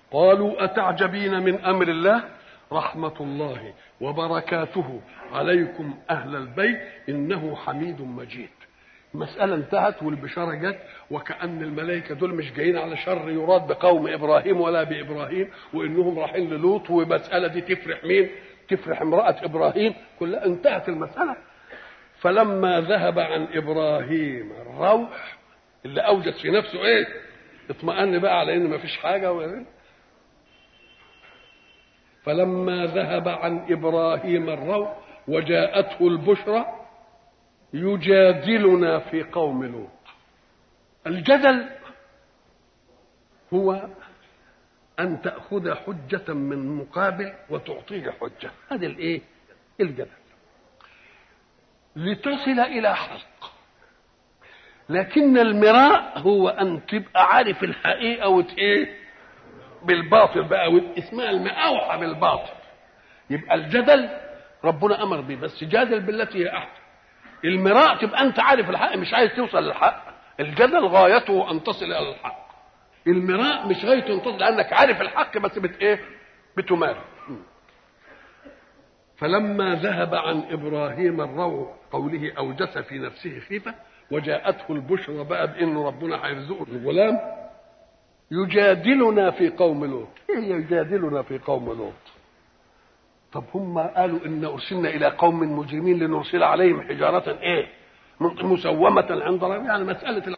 قالوا أتعجبين من أمر الله رحمة الله وبركاته عليكم أهل البيت إنه حميد مجيد المسألة انتهت والبشارة جت وكأن الملائكة دول مش جايين على شر يراد بقوم إبراهيم ولا بإبراهيم وإنهم رايحين للوط والمسألة دي تفرح مين؟ تفرح امرأة إبراهيم كلها انتهت المسألة فلما ذهب عن إبراهيم الروح اللي أوجد في نفسه إيه؟ اطمأن بقى على إن مفيش حاجة و... فلما ذهب عن إبراهيم الروح وجاءته البشرى يجادلنا في قوم لوط الجدل هو أن تأخذ حجة من مقابل وتعطيه حجة هذا الإيه؟ الجدل لتصل إلى حق لكن المراء هو أن تبقى عارف الحقيقة وت إيه؟ بالباطل بقى اسمها المأوحة بالباطل يبقى الجدل ربنا أمر به بس جادل بالتي هي أحسن المراء تبقى أنت عارف الحق مش عايز توصل للحق الجدل غايته أن تصل إلى الحق المراء مش غايته أن تصل لأنك عارف الحق بس بت إيه بتمارس فلما ذهب عن إبراهيم الروع قوله أوجس في نفسه خيفة وجاءته البشرى بقى بأن ربنا هيرزقه الغلام يجادلنا في قوم لوط ايه يجادلنا في قوم لوط طب هم قالوا ان ارسلنا الى قوم مجرمين لنرسل عليهم حجاره ايه مسومه عند ربهم يعني مساله